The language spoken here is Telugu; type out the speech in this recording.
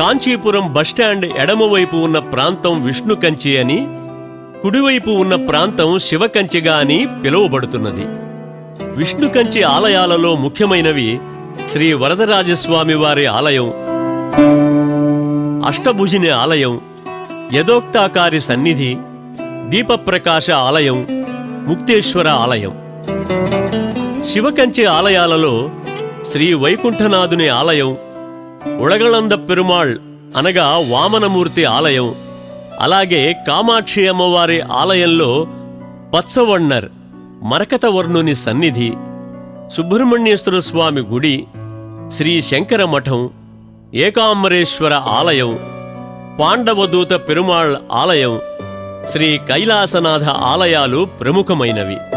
కాంచీపురం బస్టాండ్ ఎడమవైపు ఉన్న ప్రాంతం విష్ణు కంచి అని కుడివైపు ఉన్న ప్రాంతం శివకంచిగా అని పిలువబడుతున్నది విష్ణు కంచి ఆలయాలలో ముఖ్యమైనవి శ్రీ వరదరాజస్వామి వారి ఆలయం అష్టభుజిని ఆలయం యథోక్తాకారి సన్నిధి దీపప్రకాశ ఆలయం ముక్తేశ్వర ఆలయం శివకంచి ఆలయాలలో శ్రీ వైకుంఠనాథుని ఆలయం ఉడగళంద పెరుమాళ్ అనగా వామనమూర్తి ఆలయం అలాగే కామాక్షి అమ్మవారి ఆలయంలో పచ్చవన్నర్ మరకతవర్ణుని సన్నిధి సుబ్రహ్మణ్యేశ్వర స్వామి గుడి శ్రీ శంకర మఠం ఏకాంబరేశ్వర ఆలయం పాండవదూత పెరుమాళ్ ఆలయం శ్రీ కైలాసనాథ ఆలయాలు ప్రముఖమైనవి